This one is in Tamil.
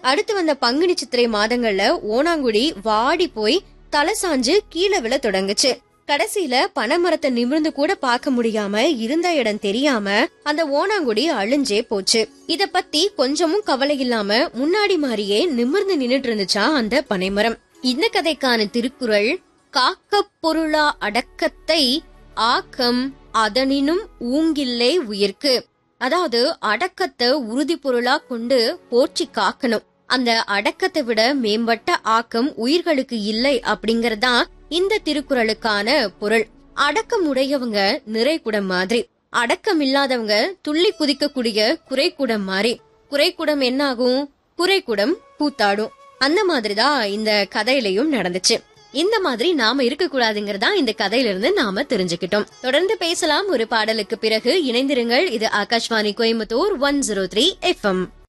அடுத்து வந்த பங்குனி சித்திரை மாதங்கள்ல ஓணாங்குடி வாடி போய் தலை சாஞ்சு கீழே விழ தொடங்குச்சு கடைசியில பனைமரத்தை நிமிர்ந்து கூட பார்க்க முடியாம இருந்த இடம் தெரியாம அந்த ஓணாங்குடி அழிஞ்சே போச்சு இத பத்தி கொஞ்சமும் கவலை இல்லாம முன்னாடி மாதிரியே நிமிர்ந்து நின்னுட்டு இருந்துச்சா அந்த பனைமரம் இந்த கதைக்கான திருக்குறள் காக்க பொருளா அடக்கத்தை ஆக்கம் அதனினும் ஊங்கில்லை உயிர்க்கு அதாவது அடக்கத்தை உறுதி பொருளா கொண்டு போற்றி காக்கணும் அந்த அடக்கத்தை விட மேம்பட்ட ஆக்கம் உயிர்களுக்கு இல்லை அப்படிங்கறதான் இந்த திருக்குறளுக்கான பொருள் அடக்கம் உடையவங்க நிறைகுடம் மாதிரி அடக்கம் இல்லாதவங்க துள்ளி குதிக்கக்கூடிய குறைக்குடம் மாதிரி குறைக்குடம் என்ன ஆகும் குறைக்குடம் கூத்தாடும் அந்த மாதிரிதான் இந்த கதையிலையும் நடந்துச்சு இந்த மாதிரி நாம இருக்க கூடாதுங்கிறதா இந்த கதையில இருந்து நாம தெரிஞ்சுக்கிட்டோம் தொடர்ந்து பேசலாம் ஒரு பாடலுக்கு பிறகு இணைந்திருங்கள் இது Akashvani Coimbatore one zero three FM